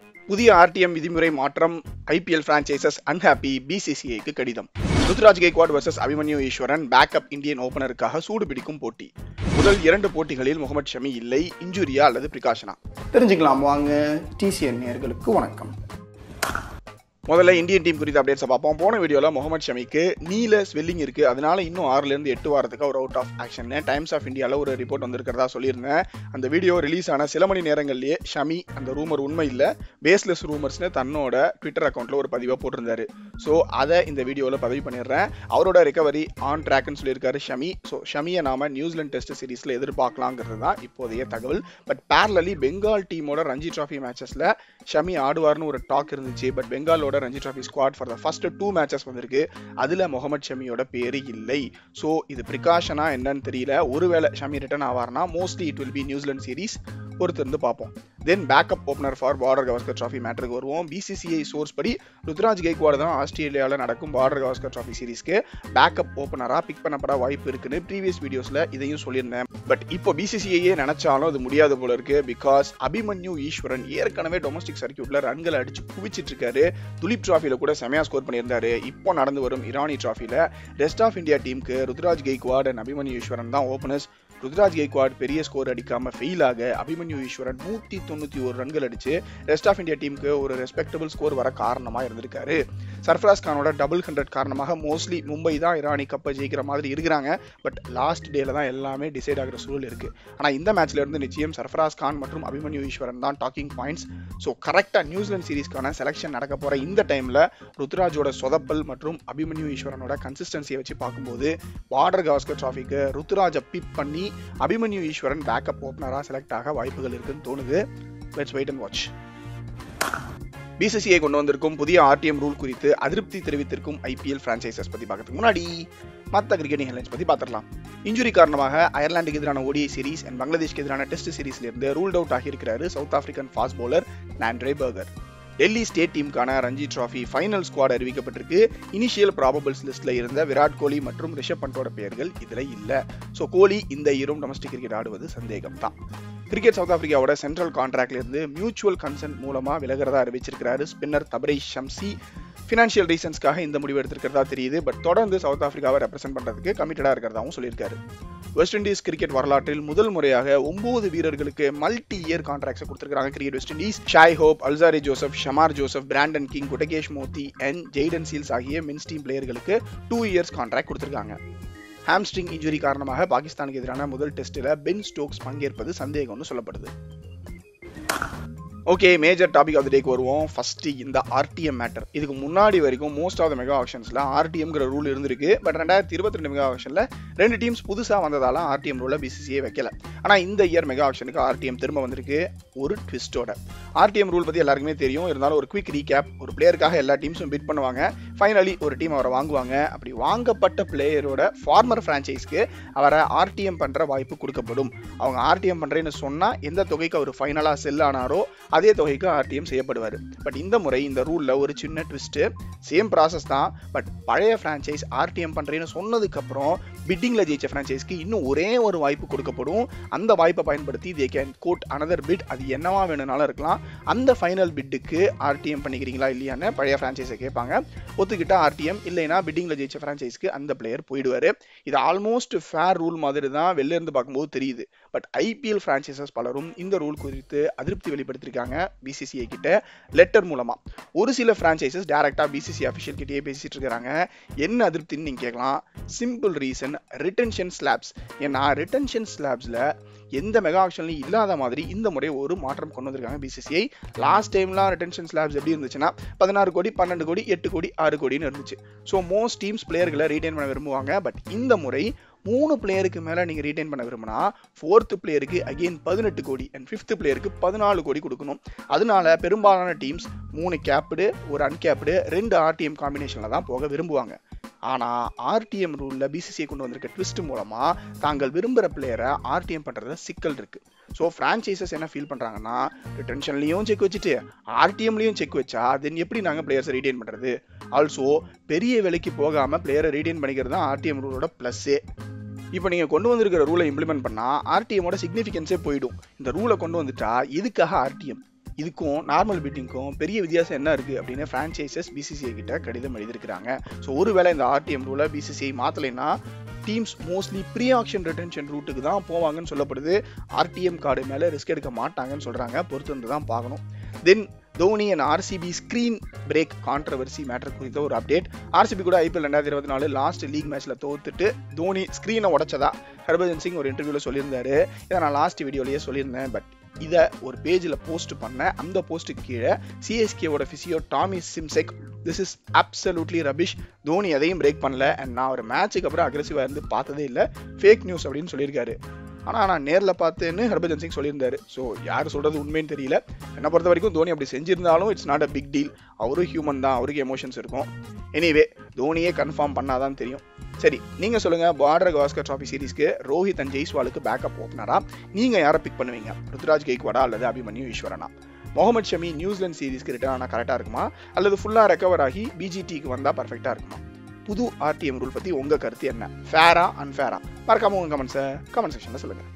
புதிய ஆர்டிஎம் விதிமுறை மாற்றம் ஐபிஎல் பிரான்ச்சைசஸ் அன்ஹாப்பி பிசிசிஐக்கு கடிதம் Ruturaj Gaikwad versus Abhimanyu Easwaran backup Indian ஓபனருக்காக சூடு பிடிக்கும் போட்டி முதல் இரண்டு போட்டிகளில் முகமது ஷமி இல்லை இன்ஜுரியா அல்லது பிரிகாஷனா தெரிஞ்சுக்கலாம் வாங்க டிசிஎன் நேயர்களுக்கு வணக்கம் முதல்ல இந்தியன் டீம் குறித்த அப்டேட்ஸை பார்ப்போம் போன வீடியோவில் முகமது ஷமிக்கு நீல ஸ்வெல்லிங் இருக்கு அதனால இன்னும் ஆறுலேருந்து எட்டு வாரத்துக்கு அவர் out of action Times of இந்தியாவில் ஒரு ரிப்போர்ட் வந்திருக்கிறதா சொல்லியிருந்தேன் அந்த வீடியோ ரிலீஸ் ஆன சில மணி நேரங்கள்லேயே ஷமி அந்த ரூமர் உண்மை இல்லை பேஸ்லெஸ் ரூமர்ஸ்னு தன்னோட ட்விட்டர் அக்கௌண்ட்டில் ஒரு பதிவாக போட்டிருந்தாரு ஸோ அதை இந்த வீடியோவில் பதிவு பண்ணிடுறேன் அவரோட ரெக்கவரி ஆன் ட்ராக்னு சொல்லியிருக்காரு ஷமி ஸோ ஷமியை நாம நியூசிலாந்து டெஸ்ட் சீரீஸில் எதிர்பார்க்கலாங்கிறது தான் இப்போதைய தகவல் பட் பேரலி பெங்கால் டீமோட ரஞ்சி ட்ராஃபி மேட்சஸில் ஷமி ஆடுவார்னு ஒரு டாக் இருந்துச்சு பட் பெங்காலோட Ranji trophy squad for the first two matches வந்திருக்கு அதில் முகமது ஷமியோட பேரு இல்லை ஸோ இது ப்ரிகாஷனா என்னன்னு தெரியல ஒருவேளை ஷமி ரிட்டர்ன் ஆவார்னா mostly it will be New Zealand series பொறுத்திருந்து பார்ப்போம் then backup opener for Border Gavaskar trophy மேட்டருக்கு வருவோம் பிசிசிஐ சோர்ஸ் படி ருத்ராஜ் கெய்க்வாடு தான் ஆஸ்திரேலியாவில் நடக்கும் பார்டர் கவாஸ்கர் ட்ராஃபி சீரீஸ்க்கு பேக்கப் ஓப்பனராக பிக் பண்ணப்பட வாய்ப்பு இருக்குன்னு ப்ரீவியஸ் வீடியோஸில் இதையும் சொல்லியிருந்தேன் பட் இப்போ பிசிசிஐயே நினைச்சாலும் அது முடியாது போல இருக்கு பிகாஸ் அபிமன்யு ஈஸ்வரன் ஏற்கனவே டொமஸ்டிக் சர்க்கியூட்ல ரன்களை அடிச்சு குவிச்சிட்டு இருக்காரு துலிப் டிராஃபில கூட செமையா ஸ்கோர் பண்ணியிருந்தாரு இப்போ நடந்து வரும் இரானி டிராஃபில ரெஸ்ட் ஆஃப் இந்தியா டீமுக்கு ருத்ராஜ் கெய்க்வாட் அண்ட் அபிமன்யு ஈஸ்வரன் தான் ஓப்பனர்ஸ் ருத்ராஜ் கெய்க்வாட் பெரிய ஸ்கோர் அடிக்காம ஃபெயில் ஆக அபிமன்யு ஈஸ்வரன் நூத்தி தொண்ணூத்தி ஒரு ரன்கள் அடிச்சு ரெஸ்ட் ஆஃப் இந்தியா டீமுக்கு ஒரு ரெஸ்பெக்டபிள் ஸ்கோர் வர காரணமா இருந்திருக்காரு சர்ஃப்ராஸ் கானோட டபுள் ஹண்ட்ரட் காரணமாக மோஸ்ட்லி மும்பை தான் இரானி கப்பை ஜெயிக்கிற மாதிரி இருக்கிறாங்க பட் லாஸ்ட் டேல தான் எல்லாமே டிசைட் ஆகிற சூழல் இருக்கு ஆனா இந்த மேட்ச்ல இருந்து நிச்சயம் சர்ஃப்ராஸ் கான் மற்றும் அபிமன்யு ஈஸ்வரன் தான் டாக்கிங் பாயிண்ட்ஸ் ஸோ கரெக்டா நியூசிலாந்து சீரீஸ்க்கான செலெக்ஷன் நடக்க போற இந்த டைம்ல ருத்ராஜோட சொதப்பல் மற்றும் அபிமன்யு ஈஸ்வரனோட கன்சிஸ்டன்சியை வச்சு பார்க்கும்போது பார்டர் கவாஸ்கர் டிராஃபிக்கு ருத்ராஜை பிக் பண்ணி அபிமன்யு ஈஸ்வரன் பேக்கப் ஓப்பனரா செலக்ட் ஆக வாய்ப்புகள் இருக்குன்னு தோணுது let's wait and watch BCCI கொண்டு வந்திருக்கும் புதிய ஆர்டிஎம் ரூல் குறித்து அதிருப்தி தெரிவித்திருக்கும் ஐபிஎல் பிரான்ச்சைசஸ் பத்தி பார்க்கறதுக்கு முன்னாடி மற்ற கிரிக்கெட் ஹெட்லைன்ஸ் பத்தி பார்த்துடலாம் இன்ஜுரி காரணமாக அயர்லாந்துக்கு எதிரான ஓடிஐ சீரிஸ் அண்ட் பங்களாதேஷ்க்கு எதிரான டெஸ்ட் சீரிஸ்ல இருந்து ரூல்ட் அவுட் ஆகியிருக்கிறாரு South African fast bowler Nandre Burger Delhi state டீமுக்கான ரஞ்சி டிராஃபி ஃபைனல் ஸ்குவாட் அறிவிக்கப்பட்டிருக்கு இனிஷியல் ப்ராபபிள்ஸ் லிஸ்ட்ல இருந்த விராட் கோலி மற்றும் ரிஷப் பண்டோட பெயர்கள் இதுல இல்ல ஸோ கோலி இந்த ஈரும் டொமஸ்டிக் கிரிக்கெட் ஆடுவது சந்தேகம் தான் கிரிக்கெட் சவுத் ஆப்பிரிக்காவோட சென்ட்ரல் கான்ட்ராக்ட்ல இருந்து மியூச்சுவல் கன்சென்ட் மூலமா விலகிறதா அறிவிச்சிருக்கிறாரு ஸ்பின்னர் தபரை ஷம்சி ஃபினான்ஷியல் ரீசன்ஸ்க்காக இந்த முடிவு எடுத்திருக்கிறதா தெரியுது பட் தொடர்ந்து சவுத் ஆப்பிரிக்காவை ரெப்ரசென்ட் பண்றதுக்கு கமிட்டடா இருக்கிறதாவும் சொல்லியிருக்காரு வெஸ்ட் இண்டீஸ் கிரிக்கெட் வரலாற்றில் முதல் முறையாக ஒன்பது வீரர்களுக்கு மல்டி இயர் கான்ட்ராக்ட்ஸ் கொடுத்திருக்காங்க cricket West Indies Shai Hope Alzarri Joseph Shamar Joseph Brandon King Gudakesh Motie and Jayden Seales ஆகிய மென்ஸ் டீம் பிளேயர்களுக்கு டூ இயர்ஸ் கான்ட்ராக்ட் கொடுத்திருக்காங்க ஹாம்ஸ்ட்ரிங் இன்ஜுரி காரணமாக பாகிஸ்தானுக்கு எதிரான முதல் டெஸ்ட்டில் பென் ஸ்டோக்ஸ் பங்கேற்பது சந்தேகம்னு சொல்லப்படுது okay major topic of the டேக்கு வருவோம் ஃபர்ஸ்ட் இந்த ஆர்டிஎம் மேட்டர் இதுக்கு முன்னாடி வரைக்கும் மோஸ்ட் ஆஃப் த மெகா ஆப்ஷன்ஸ்ல ஆர்டிஎம்ங்கிற ரூல் இருந்திருக்கு பட் ரெண்டாயிரத்தி இருபத்தி ரெண்டு மெகா ஆப்ஷன்ல ரெண்டு டீம்ஸ் புதுசாக வந்ததால ஆர்டிஎம் ரூலை பிசிசியே வைக்கல ஆனால் இந்த இயர் மெகா ஆப்ஷனுக்கு ஆர்டிஎம் திரும்ப வந்திருக்கு ஒரு ட்விஸ்டோட ஆர்டிஎம் ரூல் பற்றி எல்லாருக்குமே தெரியும் இருந்தாலும் ஒரு குவிக் ரீகேப் ஒரு பிளேயருக்காக எல்லா டீம்ஸும் பிட் பண்ணுவாங்க ஃபைனலி ஒரு டீம் அவரை வாங்குவாங்க அப்படி வாங்கப்பட்ட பிளேயரோட ஃபார்மர் ஃப்ரான்ச்சைஸ்க்கு அவரை ஆர்டிஎம் பண்ணுற வாய்ப்பு கொடுக்கப்படும் அவங்க ஆர்டிஎம் பண்ணுறேன்னு சொன்னால் எந்த தொகைக்கு அவர் ஃபைனலாக செல் ஆனாரோ அதே தொகைக்கு ஆர்டிஎம் செய்யப்படுவார் பட் இந்த முறை இந்த ரூலில் ஒரு சின்ன ட்விஸ்ட்டு சேம் ப்ராசஸ் தான் பட் பழைய ஃப்ரான்ச்சைஸ் ஆர்டிஎம் பண்ணுறேன்னு சொன்னதுக்கப்புறம் பிட்டிங்கில் ஜெயிச்ச ஃப்ரான்ச்சைஸ்க்கு இன்னும் ஒரே ஒரு வாய்ப்பு கொடுக்கப்படும் அந்த வாய்ப்பை பயன்படுத்தி they can quote another bid அது என்னவா வேணும்னாலும் இருக்கலாம் அந்த ஃபைனல் பிட்டுக்கு ஆர்டிஎம் பண்ணிக்கிறீங்களா இல்லையான்னு பழைய ஃப்ரான்ச்சைஸை கேட்பாங்க ஒத்துக்கிட்டா ஆர்டிஎம் இல்லைனா பிட்டிங்கில் ஜெயிச்ச ஃப்ரான்ச்சைஸ்க்கு அந்த பிளேயர் போயிடுவார் இது ஆல்மோஸ்ட் ஃபேர் ரூல் மாதிரி தான் வெளில இருந்து பார்க்கும்போது தெரியுது பட் ஐபிஎல் ஃப்ரான்ச்சைசஸ் பலரும் இந்த ரூல் குறித்து அதிருப்தி வெளிப்படுத்திருக்காங்க பிசிசிஐ கிட்ட லெட்டர் மூலமா ஒரு சில ஃப்ரான்ச்சைசஸ் டேரக்டா பிசிசி அஃபிஷியல் கிட்டே பேசிட்டு இருக்காங்க என்ன அதிருப்தின்னு நீங்க கேட்கலாம் சிம்பிள் ரீசன் ரிட்டன்ஷன் ஸ்லாப்ஸ் ஏன்னா ரிட்டன்ஷன் ஸ்லாப்ஸ்ல எந்த மெகா ஆக்ஷன்லையும் இல்லாத மாதிரி இந்த முறை ஒரு மாற்றம் கொண்டு வந்திருக்காங்க பிசிசிஐ லாஸ்ட் டைம்லாம் ரிட்டன்ஷன் ஸ்லாப்ஸ் எப்படி இருந்துச்சுன்னா பதினாறு கோடி பன்னெண்டு கோடி எட்டு கோடி ஆறு கோடின்னு இருந்துச்சு ஸோ மோஸ்ட் டீம்ஸ் பிளேயர்களை ரீடைன் பண்ண விரும்புவாங்க பட் இந்த முறை மூணு பிளேயருக்கு மேலே நீங்கள் ரீடைன் பண்ண விரும்பினா ஃபோர்த்து பிளேயருக்கு அகெயின் பதினெட்டு கோடி அண்ட் ஃபிஃப்த் பிளேயருக்கு பதினாலு கோடி கொடுக்கணும் அதனால பெரும்பாலான டீம்ஸ் மூணு கேப்டு ஒரு அன்கேப்டு ரெண்டு ஆர்டிஎம் காம்பினேஷனில் தான் போக விரும்புவாங்க ஆனால் ஆர்டிஎம் ரூலில் பிசிசிஐ கொண்டு வந்திருக்க ட்விஸ்ட் மூலமாக தாங்கள் விரும்புகிற பிளேயரை ஆர்டிஎம் பண்ணுறதுல சிக்கல் இருக்குது ஸோ ஃப்ரான்ச்சைசஸ் என்ன ஃபீல் பண்ணுறாங்கன்னா ரிட்டன்ஷன்லையும் செக் வச்சுட்டு ஆர்டிஎம்லையும் செக் வச்சா தென் எப்படி நாங்கள் பிளேயர்ஸை ரீடைன் பண்ணுறது ஆல்சோ பெரிய விலைக்கு போகாமல் பிளேயரை ரீடைன் பண்ணிக்கிறது தான் ஆர்டிஎம் ரூலோட ப்ளஸ்ஸே இப்போ நீங்கள் கொண்டு வந்திருக்கிற ரூலை இம்ப்ளிமெண்ட் பண்ணால் ஆர்டிஎம்மோட சிக்னிஃபிகன்ஸே போயிடும் இந்த ரூலை கொண்டு வந்துட்டா இதுக்காக ஆர்டிஎம் இதுக்கும் நார்மல் பீட்டிங்க்கும் பெரிய வித்தியாசம் என்ன இருக்குது அப்படின்னு ஃப்ரான்ச்சைசஸ் பிசிசிஐ கிட்ட கடிதம் எழுதியிருக்கிறாங்க ஸோ ஒருவேளை இந்த ஆர்டிஎம் ரூலை பிசிசிஐ மாற்றலைன்னா teams mostly pre auction retention ரூட்டுக்கு தான் போவாங்கன்னு சொல்லப்படுது ஆர்டிஎம் கார்டு மேலே ரிஸ்க் எடுக்க மாட்டாங்கன்னு சொல்கிறாங்க பொறுத்து வந்து தான் பார்க்கணும் then Dhoni and RCB screen break controversy matter குறித்த ஒரு அப்டேட் ஆர்சிபி கூட ஐபிஎல் ரெண்டாயிரத்தி இருபத்தி நாலு லாஸ்ட் லீக் மேட்ச்சில் தோத்துட்டு தோனி ஸ்க்ரீனை உடச்சதா ஹர்பஜன் சிங் ஒரு இன்டர்வியூவில் சொல்லியிருந்தாரு இதை நான் லாஸ்ட் வீடியோலேயே சொல்லியிருந்தேன் பட் இதை ஒரு பேஜில் போஸ்ட் பண்ண அந்த போஸ்ட்டுக்கு கீழே சிஎஸ்கேவோட physio Tommy Simsek this is absolutely rubbish Dhoni எதையும் பிரேக் பண்ணல அண்ட் நான் ஒரு மேட்ச்சுக்கு அப்புறம் அக்ரெசிவாக இருந்து பார்த்ததே இல்லை ஃபேக் நியூஸ் அப்படின்னு சொல்லியிருக்காரு ஆனால் நான் நேரில் பார்த்தேன்னு ஹர்பஜன் சிங் சொல்லியிருந்தாரு ஸோ யார் சொல்கிறது உண்மைன்னு தெரியல என்னை பொறுத்த வரைக்கும் தோனி அப்படி செஞ்சிருந்தாலும் it's not a big deal அவரும் ஹியூமன் தான் அவருக்கு எமோஷன்ஸ் இருக்கும் எனிவே தோனியே கன்ஃபார்ம் பண்ணாதான் தெரியும் சரி நீங்கள் சொல்லுங்கள் பார்டர் கவாஸ்கர் ட்ராஃபி சீரிஸ்க்கு ரோஹித் அண்ட் ஜெய்ஸ்வாலுக்கு பேக்கப் ஓப்பனரா நீங்கள் யாரை பிக் பண்ணுவீங்க ருத்ராஜ் கெய்க்வாடா அல்லது அபிமன்யு ஈஸ்வரனா முகமது ஷமி நியூசிலாந்து சீரிஸ்க்கு ரிட்டர்ன் ஆனால் கரெக்டாக இருக்குமா அல்லது ஃபுல்லாக ரெக்கவர் ஆகி பிஜிடிக்கு வந்தால் பர்ஃபெக்டாக இருக்குமா புது ஆர்டிஎம் ரூல் பற்றி உங்கள் கருத்து என்ன ஃபேரா அன்ஃபேரா மறக்காம உங்கள் கமெண்ட்ஸை கமெண்ட் செக்ஷனில் சொல்லுங்கள்